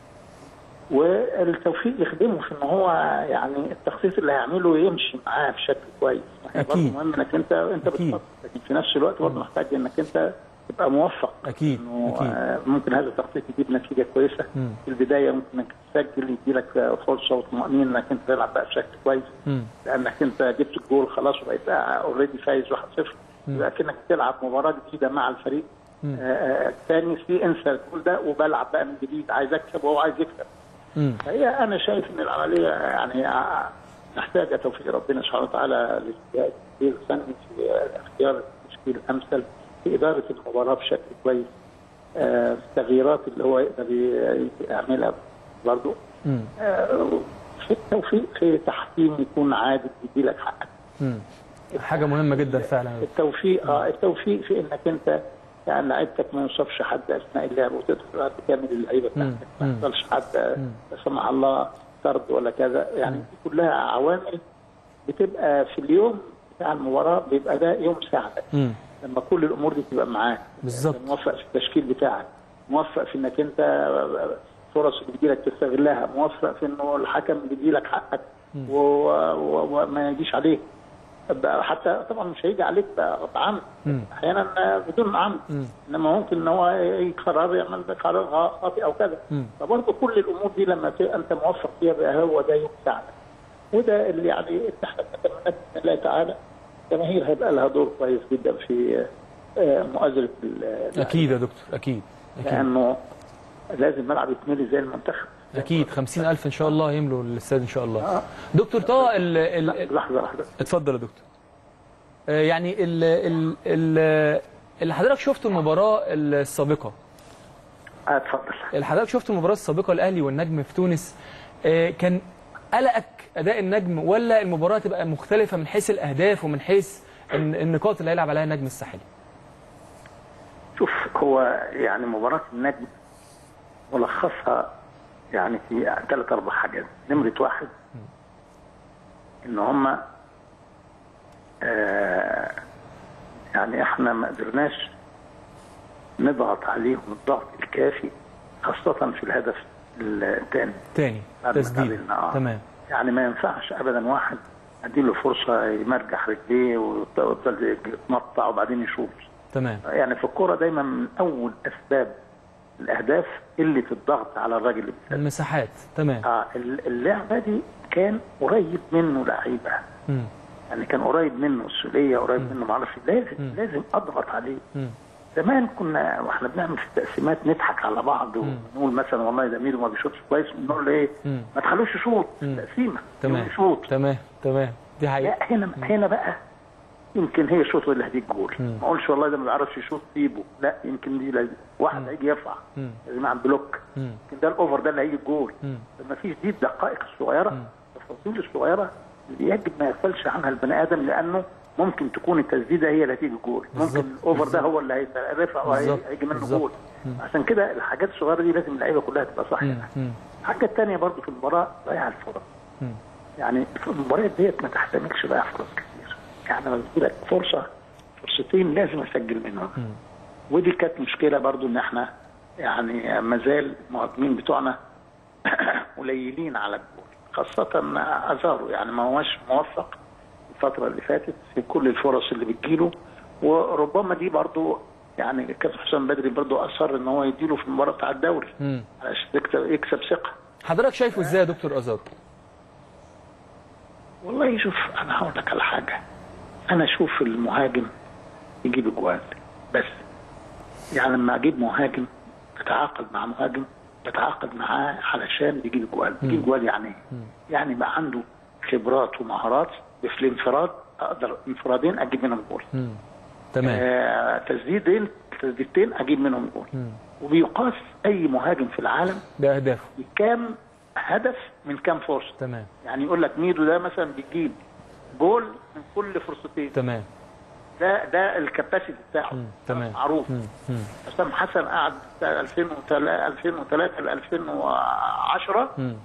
والتوفيق يخدمه في ان هو يعني التخطيط اللي هيعمله يمشي معاه بشكل كويس يعني برضو أكيد. مهم انك انت انت أكيد. بتخطط لكن في نفس الوقت برضه محتاج انك انت تبقى موفق أكيد. انه أكيد. آه، ممكن هذا التخطيط يجيب نتيجه كويسه مم. في البدايه ممكن انك تسجل يدي لك فرصه وطمانينه انك انت تلعب بقى بشكل كويس مم. لانك انت جبت الجول خلاص وبقيت اوريدي فايز 1-0 يبقى كانك بتلعب مباراه جديده مع الفريق مم. آه، آه، الثاني في انسى الجول ده وبلعب بقى من جديد عايز اكسب وهو عايز يكسب مم. فهي انا شايف ان العمليه يعني آه، محتاجه توفيق ربنا سبحانه وتعالى للتدبير الفني في اختيار التشكيل الامثل في اداره المباراه بشكل كويس آه، التغييرات اللي هو يقدر ي- يعملها برضه مم. آه، في التوفيق في تحكيم يكون عادل يدي لك حقك مم. حاجه مهمه جدا فعلا التوفيق اه التوفيق في انك انت يعني لعيبتك ما يوصفش حد اثناء اللعب وتدخل تكمل اللعيبه بتاعتك ما مم. يحصلش حد لا سمح الله طرد ولا كذا يعني دي كلها عوامل بتبقى في اليوم بتاع المباراه بيبقى ده يوم سعدك مم. لما كل الامور دي تبقى معاك بالظبط. موفق في التشكيل بتاعك موفق في انك انت فرص اللي بتجيلك تستغلها موفق في انه الحكم بيديلك حقك و- و- وما يجيش عليك بقى حتى طبعا مش هيجي عليك بقى بعمد مم. احيانا بدون عمد مم. انما ممكن ان هو يقرر يعمل قرار خاطئ او كذا مم. فبرضه كل الامور دي لما تبقى انت موفق فيها بقى هو ده يوم سعدك وده اللي يعني احنا نتمنى باذن الله تعالى الجماهير هيبقى لها دور كويس جدا في آه، مؤازره ال- اكيد يا دكتور اكيد اكيد لانه لازم الملعب يتملي زي المنتخب اكيد 50000 ان شاء الله يملوا الاستاد ان شاء الله آه. دكتور طه ال... ال... لحظه واحده اتفضل يا دكتور آه، يعني ال ال ال اللي حضرتك شفته المباراه السابقه آه، اتفضل اللي حضرتك شفته المباراه السابقه الاهلي والنجم في تونس آه، كان قلقك اداء النجم ولا المباراه تبقى مختلفه من حيث الاهداف ومن حيث الن- النقاط اللي هيلعب عليها النجم الساحلي شوف هو يعني مباراة النجم ملخصها يعني في ثلاث أربع حاجات نمرة واحد إن هما آه يعني إحنا ما قدرناش نضغط عليهم الضغط الكافي خاصة في الهدف الثاني تاني بعد ما تسديد تعادلنا، آه. تمام يعني ما ينفعش ابدا واحد اديله فرصه يمرجح رجليه ويفضل يتنطع وبعدين يشوط تمام يعني في الكوره دايما من اول اسباب الاهداف قله الضغط على الراجل اللي بيسدد المساحات تمام اه اللعبه دي كان قريب منه لعيبه مم. يعني كان قريب منه السوليه قريب منه معرفش لازم لازم اضغط عليه مم. زمان كنا واحنا بنعمل في التقسيمات نضحك على بعض ونقول مثلا والله ده ميدو ما بيشوطش كويس نقول له ايه مم. ما تخلوش يشوط في التقسيمه تمام يشوط تمام تمام دي حقيقه لا هنا هنا بقى يمكن هي شوط اللي هديك جول ما اقولش والله ده ما بيعرفش يشوط سيبه لا يمكن دي لازم واحد هيجي يرفع مم. لازم يعمل بلوك مم. يمكن ده الاوفر ده اللي هيجي الجول مم. ما فيش دي الدقائق الصغيره التفاصيل الصغيره اللي يجب ما يغفلش عنها البني ادم لانه ممكن تكون التسديده هي اللي هتيجي الجول بالظبط. ممكن الاوفر ده هو اللي هيرفع بالظبط. وهيجي منه بالظبط. جول عشان كده الحاجات الصغيره دي لازم اللعيبه كلها تبقى صح مم. مم. الحاجه الثانيه برضو في المباراه ضياع الفرص مم. يعني في المباريات ديت ما تحتملش ضياع فرص كتير يعني لما بيجي لك فرصه فرصتين لازم اسجل منهم ودي كانت مشكله برضو ان احنا يعني ما زال المهاجمين بتوعنا قليلين على الجول خاصه ازارو يعني ما هوش موفق الفتره اللي فاتت في كل الفرص اللي بتجيله وربما دي برضو يعني كابتن حسام بدري برضو اصر ان هو يديله في المباراه بتاع الدوري مم. علشان يكسب يكسب ثقه حضرتك شايفه ازاي يا دكتور ازار والله شوف انا هقول لك على حاجه انا اشوف المهاجم يجيب اجوال بس يعني لما اجيب مهاجم بتعاقد مع مهاجم بتعاقد معاه علشان يجيب اجوال يجيب اجوال يعني ايه؟ يعني يبقى عنده خبرات ومهارات في الانفراد اقدر انفرادين اجيب منهم جول مم. تمام آه تسديدين تسديدتين اجيب منهم جول وبيقاس اي مهاجم في العالم ده اهدافه بكام هدف من كام فرصه تمام يعني يقول لك ميدو ده مثلا بيجيب جول من كل فرصتين تمام ده ده الكباسيتي بتاعه مم. تمام معروف مم. مم. حسام حسن قعد 2003 2003 ل 2010 مم.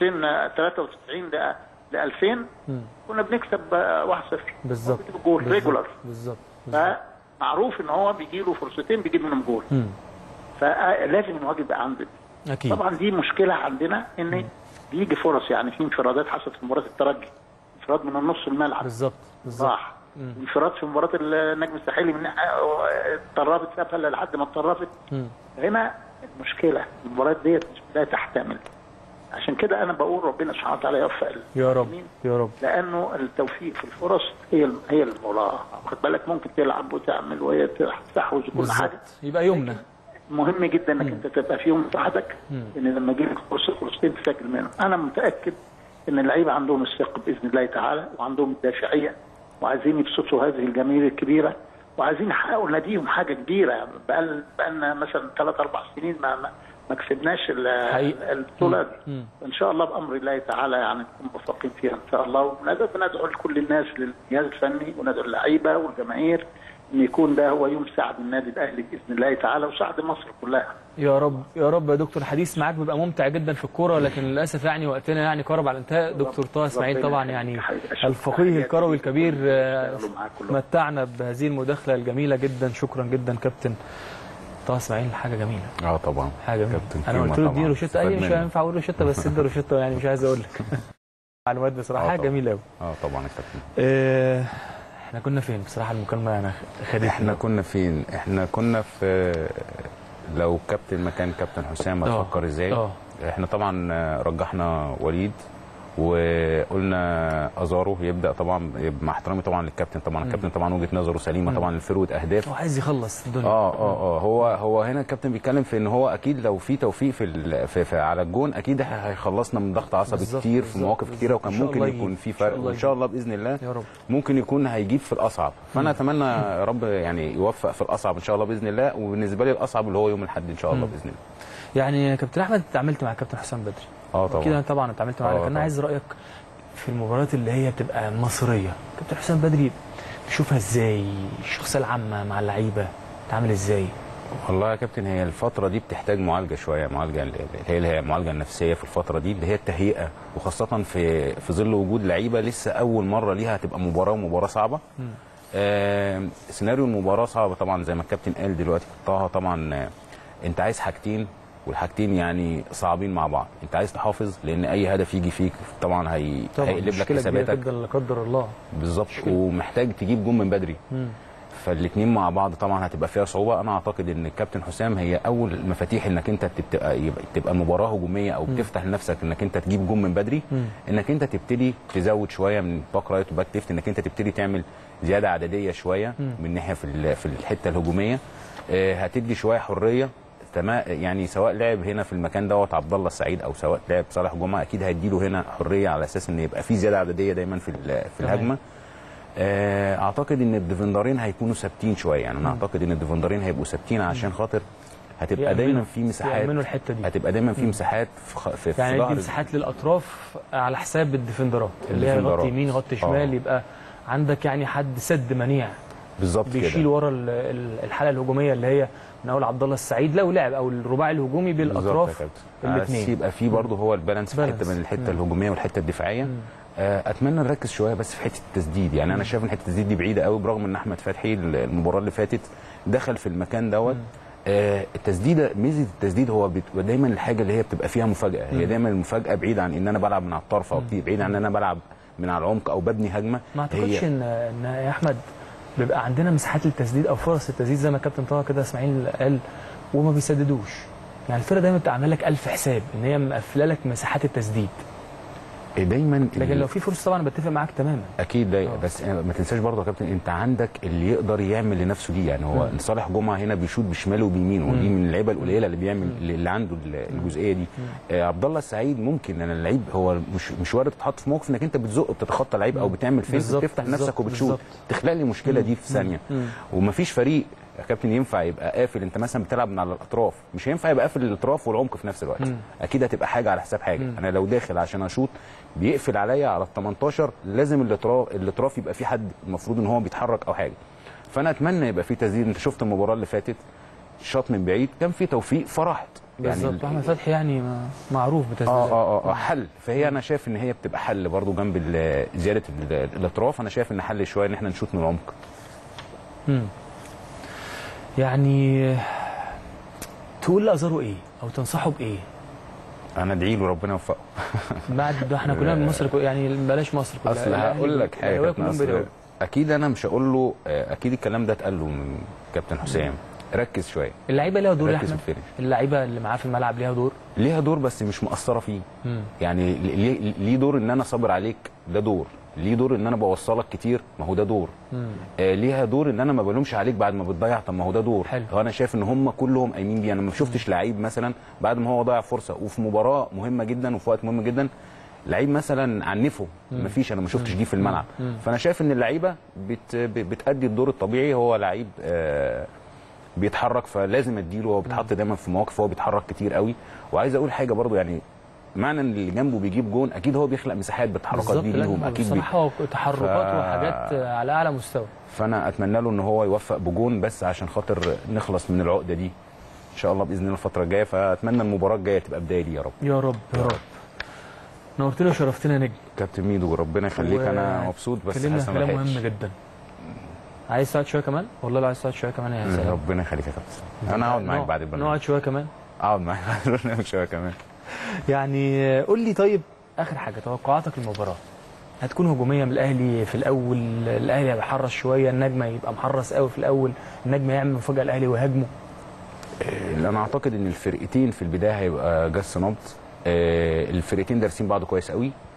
2093 ل ل 2000 مم. كنا بنكسب آه، 1-0 بالظبط بيجيب جول بالظبط. ريجولار بالظبط فمعروف ان هو بيجي له فرصتين بيجيب منهم جول مم. فلازم المهاجم يبقى عنده دي. اكيد طبعا دي مشكله عندنا ان بيجي فرص يعني في انفرادات حصلت في مباراه الترجي انفراد من النص الملعب بالظبط بالظبط راح انفراد في مباراه النجم الساحلي من اتطرفت سابها لحد ما اتطرفت مم. هنا المشكله المباريات ديت مش لا تحتمل عشان كده انا بقول ربنا سبحانه وتعالى يوفق يا رب المسلمين، يا رب لانه التوفيق في الفرص هي هي المباراه خد بالك ممكن تلعب وتعمل وهي تستحوذ وكل حاجه بالظبط يبقى يومنا مهم جدا انك انت تبقى في يوم لوحدك ان لما يجي لك فرصه فرصتين تسجل منهم انا متاكد ان اللعيبه عندهم الثقه باذن الله تعالى وعندهم الدافعيه وعايزين يبسطوا هذه الجماهير الكبيره وعايزين يحققوا لناديهم حاجه كبيره بقى لنا مثلا ثلاث اربع سنين ما ما, ما كسبناش ال- حقيقي. البطوله دي مم. ان شاء الله بامر الله تعالى يعني نكون موفقين فيها ان شاء الله وندعو بندعو لكل الناس للجهاز الفني وندعو اللعيبه والجماهير ان يكون ده هو يوم سعد النادي الاهلي باذن الله تعالى وسعد مصر كلها يا رب يا رب يا دكتور الحديث معاك بيبقى ممتع جدا في الكوره لكن للاسف يعني وقتنا يعني قرب على الانتهاء دكتور طه اسماعيل ربنا طبعا يخليك يعني يا حبيبي. أشوفك الفقيه تحياتي الكروي ليك. الكبير آه، يشتغلوا معاك كلهم. متعنا بهذه المداخله الجميله جدا شكرا جدا كابتن طه اسماعيل حاجه جميله اه طبعا حاجه جميله كابتن انا كيما قلت له طبعاً. اديني روشته قال لي مش استفاد منه. هينفع اقول روشته بس ادي روشته يعني مش عايز اقول لك معلومات بصراحه آه حاجه طبعاً. جميله قوي اه طبعا يا كابتن آه، احنا كنا فين بصراحه المكالمه انا خدتني احنا كنا فين احنا كنا في لو كابتن مكان كابتن حسام آه. هتفكر ازاي اه احنا طبعا رجحنا وليد وقلنا ازارو يبدا طبعا مع احترامي طبعا للكابتن طبعا الكابتن طبعا وجهه نظره سليمه طبعا الفروه اهداف هو عايز يخلص الدنيا اه اه اه هو هو هنا الكابتن بيتكلم في ان هو اكيد لو في توفيق في, ال- في, في على الجون اكيد هيخلصنا من ضغط عصبي بالظبط، كتير في بالظبط، مواقف بالظبط. كتيره وكان إن شاء ممكن الله يكون يجيب. في إن شاء فرق الله وان شاء الله باذن الله يا رب. ممكن يكون هيجيب في الاصعب فانا اتمنى يا رب يعني يوفق في الاصعب ان شاء الله باذن الله وبالنسبه لي الاصعب اللي هو يوم الاحد ان شاء الله باذن الله يعني يا كابتن احمد اتعاملت مع كابتن حسام بدري اه اكيد طبعا انا طبعا اتعاملت معاه آه لكن انا طبعا. عايز رايك في المباريات اللي هي بتبقى مصريه كابتن حسام بدري بيشوفها ازاي الشخصيه العامه مع اللعيبه بتعامل ازاي والله يا كابتن هي الفترة دي بتحتاج معالجة شوية معالجة اللي هي اللي هي المعالجة النفسية في الفترة دي اللي هي التهيئة وخاصة في في ظل وجود لعيبة لسه أول مرة ليها هتبقى مباراة ومباراة صعبة. آه سيناريو المباراة صعبة طبعا زي ما الكابتن قال دلوقتي طه طبعا آه أنت عايز حاجتين والحاجتين يعني صعبين مع بعض، أنت عايز تحافظ لأن أي هدف يجي فيك طبعا هي هيقلب لك مشكلة كبيرة حساباتك جدا لا قدر الله بالظبط ومحتاج تجيب جون من بدري مم. فالاثنين مع بعض طبعا هتبقى فيها صعوبه انا اعتقد ان الكابتن حسام هي اول مفاتيح انك انت تبقى يبقى تبقى المباراه هجوميه او بتفتح لنفسك انك انت تجيب جون من بدري مم. انك انت تبتدي تزود شويه من باك رايت وباك ليفت انك انت تبتدي تعمل زياده عدديه شويه مم. من ناحيه في ال- في الحته الهجوميه آه، هتدي شويه حريه تمام يعني سواء لعب هنا في المكان دوت عبد الله السعيد او سواء لعب صالح جمعه اكيد هيديله هنا حريه على اساس ان يبقى في زياده عدديه دايما في ال- في تمام. الهجمه آه، اعتقد ان الديفندرين هيكونوا ثابتين شويه يعني انا اعتقد ان الديفندرين هيبقوا ثابتين عشان خاطر هتبقى يأمنوا- دايما في مساحات يأمنوا الحته دي هتبقى دايما في مساحات في خ- في, في يعني ظهر يدي مساحات للاطراف على حساب الديفندرات اللي هي الديفندرات. يغطي يمين يغطي شمال آه. يبقى عندك يعني حد سد منيع بالظبط بيشيل كده ورا ال- ال- الحاله الهجوميه اللي هي من اول عبد الله السعيد لو لعب او الرباعي الهجومي بالظبط يا بالاطراف كابتن. على الاثنين. أساس يبقى في برضه هو البالانس في بالانس. حته بين الحته مم. الهجوميه والحته الدفاعيه آه، اتمنى نركز شويه بس في حته التسديد يعني انا شايف ان حته التسديد دي بعيده قوي برغم ان احمد فتحي المباراه اللي فاتت دخل في المكان دوت آه، التسديده ميزه التسديد هو بتبقى دايما الحاجه اللي هي بتبقى فيها مفاجاه هي دايما المفاجاه بعيده عن ان انا بلعب من على الطرف او بعيد عن ان انا بلعب من على العمق او ببني هجمه ما اعتقدش هي ان ان يا احمد بيبقى عندنا مساحات للتسديد او فرص التسديد زي ما الكابتن طه كده اسماعيل قال وما بيسددوش يعني الفرقه دايما بتبقى عامله لك الف حساب ان هي مقفله لك مساحات التسديد دايما لكن لو في فرصه طبعا أنا بتفق معاك تماما اكيد ده بس ما تنساش برضه يا كابتن انت عندك اللي يقدر يعمل لنفسه دي يعني هو صالح جمعه هنا بيشوط بشماله وبيمينه ودي من اللعيبه القليله اللي بيعمل اللي عنده ال- الجزئيه دي آه عبد الله السعيد ممكن انا اللعيب هو مش مش وارد تتحط في موقف انك انت بتزق بتتخطى لعيب او بتعمل فين بالظبط، بتفتح بالظبط، نفسك وبتشوط بالظبط. تخلق لي المشكله دي في ثانيه ومفيش فريق يا كابتن ينفع يبقى قافل انت مثلا بتلعب من على الاطراف مش هينفع يبقى قافل الاطراف والعمق في نفس الوقت اكيد هتبقى حاجه على حساب حاجه انا لو داخل عشان اشوط بيقفل عليا على ال 18 لازم الاطراف الاطراف يبقى في حد المفروض ان هو بيتحرك او حاجه فانا اتمنى يبقى في تسديد انت شفت المباراه اللي فاتت شاط من بعيد كان في توفيق فراحت بالظبط احمد فتحي يعني ما- معروف بتسديد اه اه اه حل فهي انا شايف ان هي بتبقى حل برضو جنب ال- زياده ال- الاطراف انا شايف ان حل شويه ان احنا نشوط من العمق مم. يعني تقول لازارو ايه او تنصحه بايه انا ادعي له ربنا يوفقه بعد ده احنا كلنا من مصر كل- يعني بلاش مصر كلها اصل الأهلي هقول لك حاجه الأهلاوية كابتن، كلهم أصل بيدعوا. اكيد انا مش هقول له آه، اكيد الكلام ده اتقال له من كابتن حسام ركز شويه اللعيبه ليها دور يا ركز في احمد الفينش اللعيبه اللي معاه في الملعب ليها دور ليها دور بس مش مأثره فيه مم. يعني ليه ليه دور ان انا صابر عليك ده دور ليه دور ان انا بوصلك كتير ما هو ده دور مم. آه ليها دور ان انا ما بلومش عليك بعد ما بتضيع طب ما هو ده دور حلو. هو انا شايف ان هم كلهم قايمين بيه انا ما شفتش لعيب مثلا بعد ما هو ضيع فرصه وفي مباراه مهمه جدا وفي وقت مهم جدا لعيب مثلا عنفه ما فيش انا ما شفتش دي في الملعب فانا شايف ان اللعيبه بت ب- بتأدي الدور الطبيعي هو لعيب آه بيتحرك فلازم اديله هو بيتحط دايما في مواقف هو بيتحرك كتير قوي وعايز اقول حاجه برضو يعني معنى ان اللي جنبه بيجيب جون اكيد هو بيخلق مساحات بالتحركات بالظبط دي لا، ليهم اكيد بي... بصراحه تحركات ف- وحاجات على اعلى مستوى فانا اتمنى له ان هو يوفق بجون بس عشان خاطر نخلص من العقده دي ان شاء الله باذن الله الفتره الجايه فاتمنى المباراه الجايه تبقى بدايه لي يا رب يا رب يا رب نورتنا وشرفتنا يا نجم كابتن ميدو ربنا يخليك و- انا مبسوط بس اتكلمنا حاسس في ما كلام لحقتش. مهم جدا عايز تقعد شويه كمان والله لو عايز تقعد شويه كمان يا سلام ربنا يخليك يا كابتن انا هقعد معاك نقعد- بعد البرنامج نقعد شويه كمان اقعد معاك بعد البرنامج شويه كمان يعني قول لي طيب اخر حاجه توقعاتك للمباراه هتكون هجوميه من الاهلي في الاول الاهلي هيبقى حرص شويه النجم يبقى محرص قوي في الاول النجم يعمل مفاجاه الاهلي ويهاجمه آه، انا اعتقد ان الفرقتين في البدايه هيبقى جس نبض آه، الفرقتين دارسين بعض كويس قوي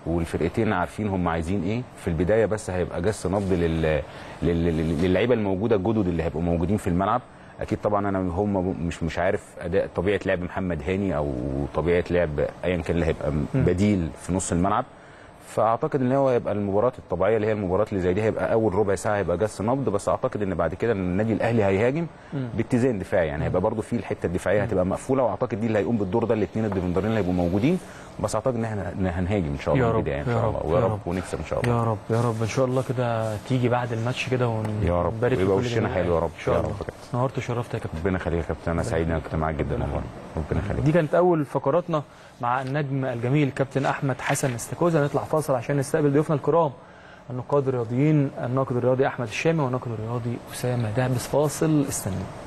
والفرقتين عارفين هم عايزين ايه في البدايه بس هيبقى جس نبض لل... لل... لل- للعيبه الموجوده الجدد اللي هيبقوا موجودين في الملعب اكيد طبعا انا هم مش مش عارف اداء طبيعه لعب محمد هاني او طبيعه لعب ايا كان اللي هيبقى بديل في نص الملعب فاعتقد ان هو هيبقى المباراه الطبيعيه اللي هي المباراه اللي زي دي هيبقى اول ربع ساعه هيبقى جس نبض بس اعتقد ان بعد كده النادي الاهلي هيهاجم باتزان دفاعي يعني هيبقى برده في الحته الدفاعيه هتبقى مقفوله واعتقد دي اللي هيقوم بالدور ده الاثنين الديفندرين اللي هيبقوا موجودين بس اعتقد ان احنا إن هنهاجم ان شاء الله يا من رب، البدايه ان يا شاء رب، الله ويا يا رب رب. ونكسب ان شاء الله يا رب يا رب ان شاء الله كده تيجي بعد الماتش كده ون يا رب. ونبارك ويبقى لكل وشنا جميع حلو يا رب. ان شاء يا الله رب كده. نورت وشرفت يا كابتن ربنا يخليك يا كابتن انا سعيد ان انا كنت معاك جدا والله ربنا يخليك دي كانت اول فقراتنا مع النجم الجميل كابتن احمد حسن استاكوزا نطلع فاصل عشان نستقبل ضيوفنا الكرام النقاد الرياضيين الناقد الرياضي احمد الشامي والناقد الرياضي اسامه دهبس فاصل استنوا